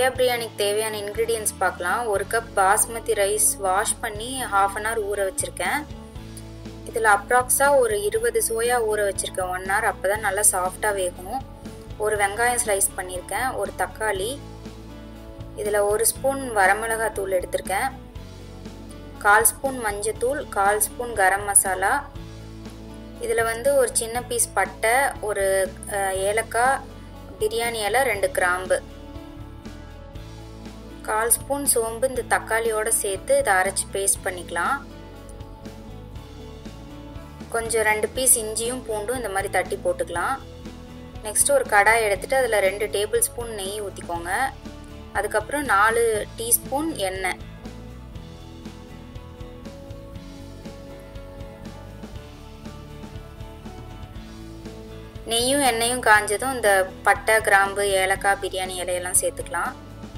soya பிரியாணிக்கு தேவையான ingredients பார்க்கலாம் ஒரு கப் பாஸ்மதி ரைஸ் வாஷ் பண்ணி ஹாஃப் அன் ஹவர் ஊற வச்சுருக்கேன் இதில் அப்ராக்ஸாக ஒரு இருபது சோயா ஊற வச்சுருக்கேன் ஒன் ஹவர் அப்போ தான் நல்லா சாஃப்டாக வேகும் ஒரு வெங்காயம் ஸ்லைஸ் பண்ணியிருக்கேன் ஒரு தக்காளி இதில் ஒரு ஸ்பூன் வரமிளகாய் தூள் எடுத்திருக்கேன் கால் ஸ்பூன் மஞ்சத்தூள் கால் ஸ்பூன் கரம் மசாலா இதில் வந்து ஒரு சின்ன பீஸ் பட்டை ஒரு ஏலக்காய் பிரியாணி இலை ரெண்டு கிராம்பு கால் ஸ்பூன் சோம்பு இந்த தக்காளியோடு சேர்த்து இதை அரைச்சி பேஸ்ட் பண்ணிக்கலாம் கொஞ்சம் ரெண்டு பீஸ் இஞ்சியும் பூண்டும் இந்த மாதிரி தட்டி போட்டுக்கலாம் நெக்ஸ்ட் ஒரு கடாய் எடுத்துட்டு அதில் ரெண்டு டேபிள் ஸ்பூன் நெய் ஊற்றிக்கோங்க அதுக்கப்புறம் நாலு டீஸ்பூன் எண்ணெய் நெய்யும் எண்ணெயும் காஞ்சதும் இந்த பட்டை கிராம்பு ஏலக்காய் பிரியாணி இலையெல்லாம் சேர்த்துக்கலாம்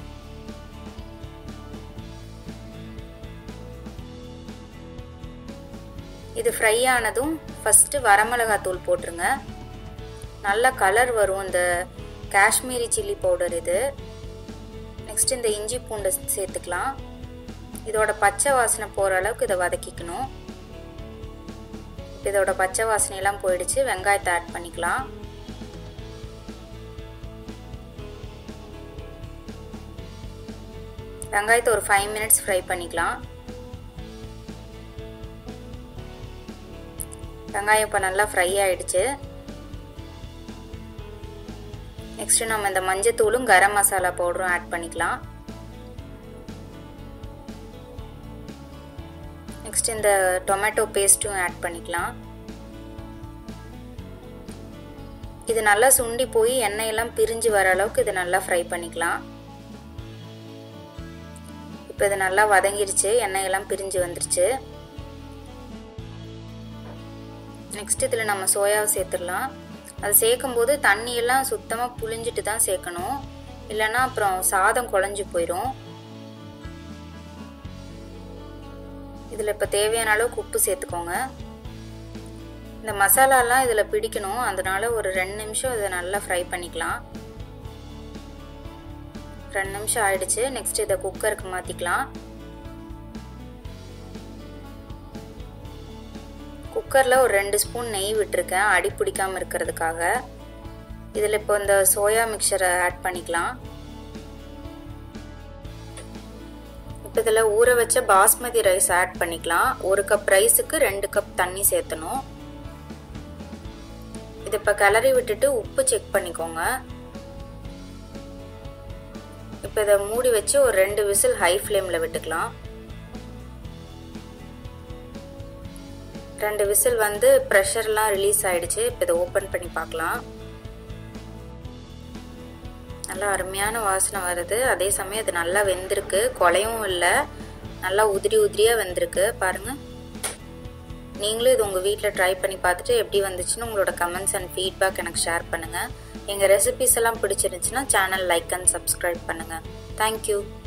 இது ஃப்ரை ஆனதும் ஃபஸ்ட்டு வரமிளகாய் தூள் போட்டுருங்க நல்ல கலர் வரும் இந்த காஷ்மீரி சில்லி பவுடர் இது நெக்ஸ்ட் இந்த இஞ்சி பூண்டை சேர்த்துக்கலாம் இதோட பச்சை வாசனை போகிற அளவுக்கு இதை வதக்கிக்கணும் இதோட பச்சை வாசனையெல்லாம் போயிடுச்சு வெங்காயத்தை ஆட் பண்ணிக்கலாம் வெங்காயத்தை ஒரு ஃபைவ் மினிட்ஸ் ஃப்ரை பண்ணிக்கலாம் வெங்காயம் இப்போ நல்லா ஃப்ரை ஆயிடுச்சு நெக்ஸ்ட் நம்ம இந்த மஞ்சத்தூளும் கரம் மசாலா பவுடரும் ஆட் பண்ணிக்கலாம் நெக்ஸ்ட் இந்த டொமேட்டோ பேஸ்ட்டும் ஆட் பண்ணிக்கலாம் இது நல்லா சுண்டி போய் எண்ணெயெல்லாம் பிரிஞ்சு வர அளவுக்கு இது நல்லா ஃப்ரை பண்ணிக்கலாம் இப்போ இது நல்லா வதங்கிருச்சு எண்ணெயெல்லாம் பிரிஞ்சு வந்துருச்சு நெக்ஸ்ட் இதில் நம்ம சோயாவை சேர்த்துடலாம் அது சேர்க்கும் போது தண்ணியெல்லாம் சுத்தமாக புளிஞ்சிட்டு தான் சேர்க்கணும் இல்லைன்னா அப்புறம் சாதம் குழஞ்சி போயிடும் இதில் இப்போ தேவையான அளவுக்கு உப்பு சேர்த்துக்கோங்க இந்த மசாலாலாம் இதில் பிடிக்கணும் அதனால ஒரு ரெண்டு நிமிஷம் இதை நல்லா ஃப்ரை பண்ணிக்கலாம் ரெண்டு நிமிஷம் ஆயிடுச்சு நெக்ஸ்ட் இதை குக்கருக்கு மாற்றிக்கலாம் குக்கரில் ஒரு ரெண்டு ஸ்பூன் நெய் விட்டுருக்கேன் அடி பிடிக்காமல் இருக்கிறதுக்காக இதில் இப்போ இந்த சோயா மிக்சரை ஆட் பண்ணிக்கலாம் இப்போ இதில் ஊற வச்ச பாஸ்மதி ரைஸ் ஆட் பண்ணிக்கலாம் ஒரு கப் ரைஸுக்கு ரெண்டு கப் தண்ணி சேர்த்தணும் இது இப்போ கிளறி விட்டுட்டு உப்பு செக் பண்ணிக்கோங்க இப்போ இதை மூடி வச்சு ஒரு ரெண்டு விசில் ஹை ஃப்ளேமில் விட்டுக்கலாம் ரெண்டு விசில் வந்து ப்ரெஷர்லாம் ரிலீஸ் ஆயிடுச்சு இப்போ இதை ஓப்பன் பண்ணி பார்க்கலாம் நல்லா அருமையான வாசனை வருது அதே சமயம் அது நல்லா வெந்திருக்கு குலையும் இல்லை நல்லா உதிரி உதிரியாக வெந்திருக்கு பாருங்கள் நீங்களும் இது உங்கள் வீட்டில் ட்ரை பண்ணி பார்த்துட்டு எப்படி வந்துச்சுன்னு உங்களோட கமெண்ட்ஸ் அண்ட் ஃபீட்பேக் எனக்கு ஷேர் பண்ணுங்கள் எங்கள் ரெசிபிஸ் எல்லாம் பிடிச்சிருந்துச்சுன்னா சேனல் லைக் அண்ட் சப்ஸ்கிரைப் பண்ணுங்கள் தேங்க்யூ